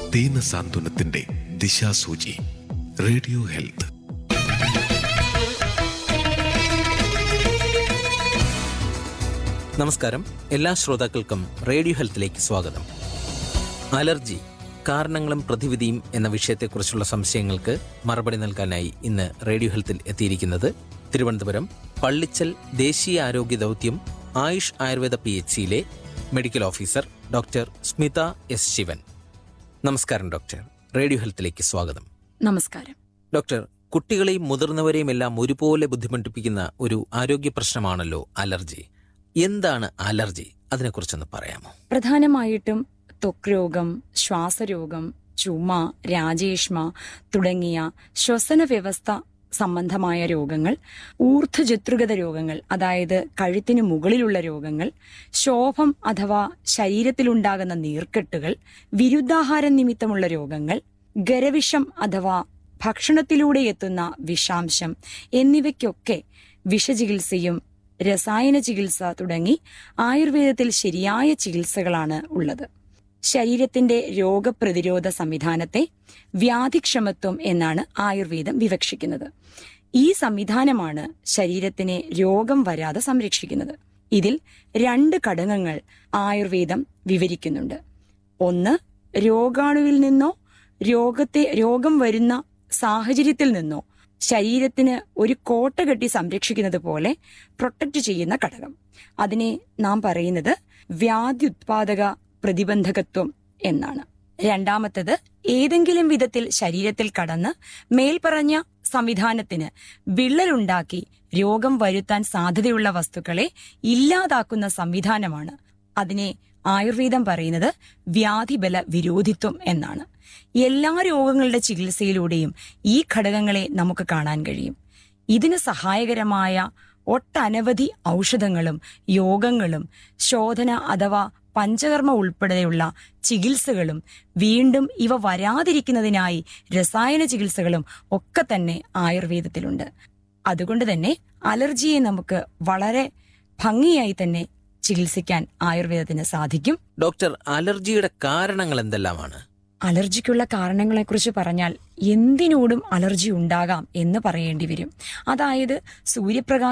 ദീന സാന്ത്വനത്തിന്റെ ദിശാസൂചി radio health നമസ്കാരം എല്ലാ ശ്രോതാക്കൾക്കും റേഡിയോ ഹെൽത്തിലേക്ക് സ്വാഗതം അലർജി കാരണങ്ങളും പ്രതിവിധിയും എന്ന വിഷയത്തെക്കുറിച്ചുള്ള സംശയങ്ങൾക്ക് മറുപടി നൽകാനായി ഇന്ന് റേഡിയോ ഹെൽത്തിൽ എത്തിയിരിക്കുന്നത് തിരുവനന്തപുരം പള്ളിച്ചൽ ദേശീയ ആരോഗ്യ ദൗത്യം ആയുഷ് ആയുർവേദ പി എച്ച് സിയിലെ medical officer doctor Smitha S Sivan നമസ്കാരം ഡോക്ടർ റേഡിയോ ഹെൽത്തിലേക്ക് സ്വാഗതം നമസ്കാരം ഡോക്ടർ കുട്ടികളെയും മുതിർന്നവരെയും എല്ലാം ഒരുപോലെ ബുദ്ധിമുട്ടിപ്പിക്കുന്ന ഒരു ആരോഗ്യ പ്രശ്നമാണല്ലോ അലർജി എന്താണ് അലർജി അതിനെക്കുറിച്ചൊന്ന് പറയാമോ പ്രധാനമായിട്ടും ത്വക്ക് രോഗം ശ്വാസരോഗം ചുമ രാജേഷ്മ തുടങ്ങിയ ശ്വസന വ്യവസ്ഥ സംബന്ധമായ രോഗങ്ങൾ ഊർധ്വജത്രുഗത രോഗങ്ങൾ അതായത് കഴുത്തിന് മുകളിലുള്ള രോഗങ്ങൾ ശോഭം അഥവാ ശരീരത്തിലുണ്ടാകുന്ന നീർക്കെട്ടുകൾ വിരുദ്ധാഹാര നിമിത്തമുള്ള രോഗങ്ങൾ ഗരവിഷം അഥവാ ഭക്ഷണത്തിലൂടെ എത്തുന്ന വിഷാംശം എന്നിവയ്ക്കൊക്കെ വിഷചികിത്സയും രസായന ചികിത്സ തുടങ്ങി ആയുർവേദത്തിൽ ശരിയായ ചികിത്സകളാണ് ഉള്ളത് ശരീരത്തിന്റെ രോഗപ്രതിരോധ സംവിധാനത്തെ വ്യാധിക്ഷമത്വം എന്നാണ് ആയുർവേദം വിവക്ഷിക്കുന്നത് ഈ സംവിധാനമാണ് ശരീരത്തിനെ രോഗം വരാതെ സംരക്ഷിക്കുന്നത് ഇതിൽ രണ്ട് ഘടകങ്ങൾ ആയുർവേദം വിവരിക്കുന്നുണ്ട് ഒന്ന് രോഗാണുവിൽ നിന്നോ രോഗത്തെ രോഗം വരുന്ന സാഹചര്യത്തിൽ നിന്നോ ശരീരത്തിന് ഒരു കോട്ട കെട്ടി സംരക്ഷിക്കുന്നത് പോലെ പ്രൊട്ടക്ട് ചെയ്യുന്ന ഘടകം അതിനെ നാം പറയുന്നത് വ്യാധ്യുത്പാദക പ്രതിബന്ധകത്വം എന്നാണ് രണ്ടാമത്തത് ഏതെങ്കിലും വിധത്തിൽ ശരീരത്തിൽ കടന്ന് മേൽപ്പറഞ്ഞ സംവിധാനത്തിന് വിള്ളലുണ്ടാക്കി രോഗം വരുത്താൻ സാധ്യതയുള്ള വസ്തുക്കളെ ഇല്ലാതാക്കുന്ന സംവിധാനമാണ് അതിനെ ആയുർവേദം പറയുന്നത് വ്യാധിബല വിരോധിത്വം എന്നാണ് എല്ലാ രോഗങ്ങളുടെ ചികിത്സയിലൂടെയും ഈ ഘടകങ്ങളെ നമുക്ക് കാണാൻ കഴിയും ഇതിന് സഹായകരമായ ഒട്ടനവധി ഔഷധങ്ങളും യോഗങ്ങളും ശോധന അഥവാ പഞ്ചകർമ്മ ഉൾപ്പെടെയുള്ള ചികിത്സകളും വീണ്ടും ഇവ വരാതിരിക്കുന്നതിനായി രസായന ചികിത്സകളും ഒക്കെ തന്നെ ആയുർവേദത്തിലുണ്ട് അതുകൊണ്ട് തന്നെ അലർജിയെ നമുക്ക് വളരെ ഭംഗിയായി തന്നെ ചികിത്സിക്കാൻ ആയുർവേദത്തിന് സാധിക്കും ഡോക്ടർ അലർജിയുടെ കാരണങ്ങൾ എന്തെല്ലാമാണ് അലർജിക്കുള്ള കാരണങ്ങളെക്കുറിച്ച് പറഞ്ഞാൽ എന്തിനോടും അലർജി ഉണ്ടാകാം എന്ന് പറയേണ്ടി വരും അതായത് സൂര്യപ്രകാശ